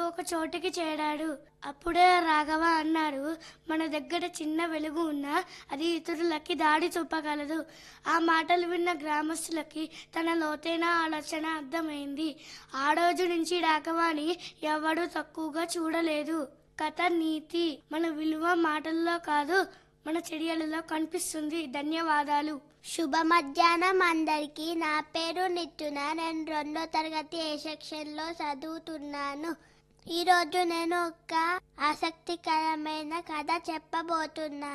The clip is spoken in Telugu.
ఒక చోటికి చేరాడు అప్పుడే రాఘవ అన్నాడు మన దగ్గర చిన్న వెలుగు ఉన్నా అది ఇతరులకి దాడి చూపగలదు ఆ మాటలు విన్న గ్రామస్తులకి తన లోతైన ఆలోచన అర్థమైంది ఆ రోజు నుంచి రాఘవాని ఎవడు తక్కువగా చూడలేదు కథ నీతి మన విలువ మాటల్లో కాదు మన చర్యలలో కనిపిస్తుంది ధన్యవాదాలు శుభ మధ్యాహ్నం అందరికీ నా పేరు నిత్యున నేను రెండో తరగతి ఏ సెక్షన్లో చదువుతున్నాను ఈరోజు నేను ఒక ఆసక్తికరమైన కథ చెప్పబోతున్నాను